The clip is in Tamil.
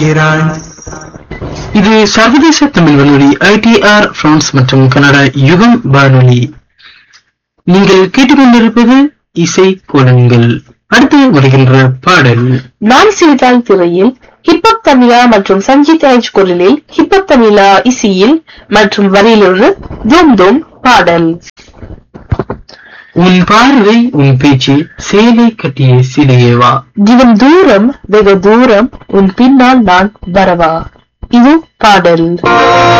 இருக்கிறாய் இது சர்வதேச தமிழ் வானொலி ஐடிஆர் பிரான்ஸ் மற்றும் கனடா யுகம் வானொலி நீங்கள் கேட்டுக்கொண்டிருப்பது இசை கோலங்கள் அடுத்து வருகின்ற பாடல் நான் சிரித்தால் திரையில் ஹிப்பப் தமிழா மற்றும் சஞ்சித் ராஜ் குரலில் ஹிப்பப் தமிழா இசையில் மற்றும் வரியிலிருந்து தூம் தூம் பாடல் உன் பார்வை உன் பேச்சு சேலை கட்டிய சிலையேவா தினம் தூரம் வெகு தூரம் உன் பின்னால் நான் வரவா இது பாடல்